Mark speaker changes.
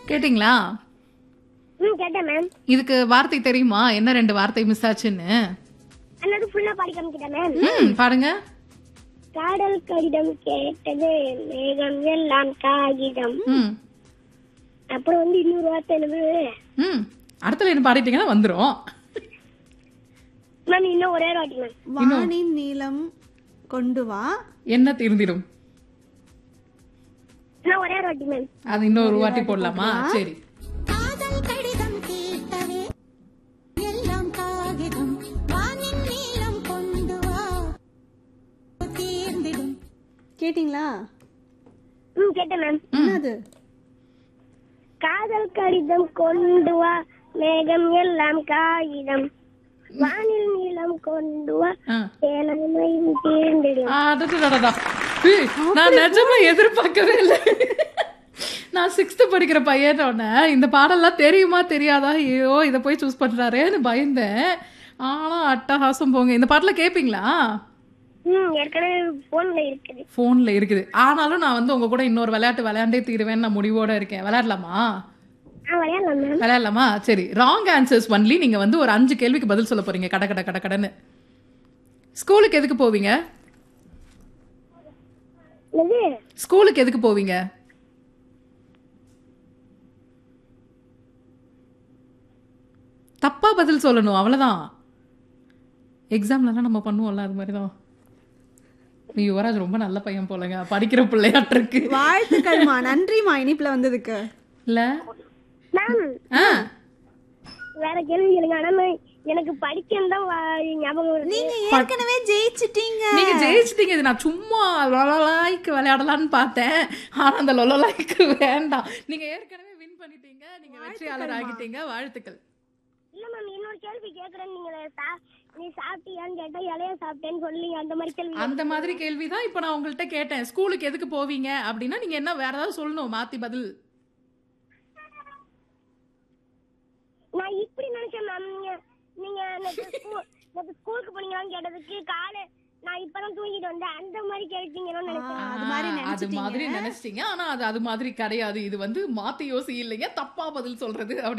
Speaker 1: கேட்டிங்களா
Speaker 2: ம் கேட்டேன் மேம்
Speaker 1: இதுக்கு வார்த்தை தெரியுமா என்ன ரெண்டு வார்த்தை மிஸ் ஆச்சுன்னு
Speaker 2: அண்ணாது ஃபுல்லா பாடி காமிக்கிட்டேன் மேம்
Speaker 1: ம் பாருங்க
Speaker 2: காதல் கடிதம் கேட்டது மேகம் எல்லாம் காகிதம்
Speaker 1: ம்
Speaker 2: அப்புறம் வந்து இன்னொரு வார்த்தை என்னது
Speaker 1: ம் அடுத்த லைன் பாடிட்டீங்கன்னா வந்துரும்
Speaker 2: மேம் இன்னும் ஒரே ஒரு வாட்டி மேம்
Speaker 3: வானின் நீளம் கொண்டு வா
Speaker 1: என்ன தீர்ந்திடும்
Speaker 2: இன்னும் ஒரே ஒரு வாட்டி மேம்
Speaker 1: அது இன்னொரு வாட்டி போடலாமா சரி
Speaker 4: காதல் கடிதம் கேட்டதே எல்லாம் காகிதம் வானின் நீளம் கொண்டு வா தீர்ந்திடும்
Speaker 3: கேட்டிங்களா
Speaker 2: ம் கேட்டேன் மேம்
Speaker 3: என்னது
Speaker 2: காதல் கடிதம் கொண்டு வா மேகம் எல்லாம் காகிதம் வானில் நீளம் கொண்டு வா
Speaker 1: ஆ.
Speaker 2: சேலமையும் தீர்ந்திடும்
Speaker 1: அடடடடா. ஏய், நான் நிஜமா எதிர்பார்க்கவே இல்லை நான் சிக்ஸ்த் படிக்கிற பையனோட இந்த பாடல்லாம் தெரியுமா தெரியாதா ஐயோ இதை போய் சூஸ் பண்றாரேன்னு பயந்தேன் ஆனா அட்டகாசம் போங்க இந்த பாட்டுல கேப்பீங்களா
Speaker 2: ம் ஏற்கனவே போன்ல இருக்குது
Speaker 1: போன்ல இருக்குது ஆனாலும் நான் வந்து உங்க கூட இன்னொரு விளையாட்டு விளையாண்டே தீருவேன்னு நான் முடிவோட இருக்கேன் விளையாடலாமா
Speaker 2: ஆ விளையாடலாம் மேம்
Speaker 1: விளையாடலாமா சரி ராங் ஆன்சர்ஸ் ஒன்லி நீங்க வந்து ஒரு அஞ்சு கேள்விக்கு பதில் சொல்ல போறீங்க கட கட கட கடன்னு ஸ்கூலுக்கு எதுக்கு போவீங்க
Speaker 2: என்னது
Speaker 1: ஸ்கூலுக்கு எதுக்கு போவீங்க தப்பா பதில் சொல்லணும் அவ்வளவுதான் எக்ஸாம்லலாம் நம்ம பண்ணுவோம்ல அது மாதிரி தான் யுவராஜ் ரொம்ப நல்ல பையன் போலங்க படிக்கிற பிள்ளையாட்டு இருக்கு
Speaker 3: வாழ்த்துக்கள்மா நன்றிமா இனிப்புல வந்ததுக்கு
Speaker 1: இல்ல
Speaker 2: மேம்
Speaker 1: ஆ
Speaker 2: வேற கேள்வி கேளுங்க ஆனா நான் எனக்கு படிக்கணும் தான் வா- ஞாபகம் வருது
Speaker 3: நீங்க ஏற்கனவே ஜெயிச்சிட்டீங்க
Speaker 1: நீங்க ஜெயிச்சிட்டீங்க இது நான் சும்மா லொலலாய்க்கு விளையாடலாம்னு பார்த்தேன் ஆனா அந்த லொலலாய்க்கு வேண்டாம் நீங்க ஏற்கனவே வின் பண்ணிட்டீங்க நீங்க வெற்றியாளர் ஆகிட்டீங்க வாழ்த்துக்கள்
Speaker 2: இல்ல மேம் இன்னொரு கேள்வி கேக்குறேன் நீங்க சா- நீ சாப்பிட்டியான்னு கேட்டா இலைய சாப்பிட்டேன்னு சொல்லி அந்த மாதிரி கேள்வி
Speaker 1: அந்த மாதிரி கேள்விதான் இப்ப நான் உங்கள்ட்ட கேட்டேன் ஸ்கூலுக்கு எதுக்கு போவீங்க அப்படின்னா நீங்க என்ன வேற ஏதாவது சொல்லணும் மாத்தி பதில்
Speaker 2: நான் இப்படி நினைச்சேன் மேம் நீங்க நீங்க நேத்து ஸ்கூ- நேத்து ஸ்கூலுக்கு போனீங்களான்னு கேட்டதுக்கு காலை நான் இப்பதான் தூங்கிட்டு வந்தேன் அந்த மாதிரி கேட்டீங்கன்னு நினைச்சேன்
Speaker 3: அது மாதிரி
Speaker 1: ஆ, அது
Speaker 3: நினைச்சிட்டீங்க
Speaker 1: மாதிரி நினைச்சிட்டீங்க ஆனா அது அது மாதிரி கிடையாது இது வந்து மாத்தி யோசி இல்லைங்க தப்பா பதில் சொல்றது அப்படி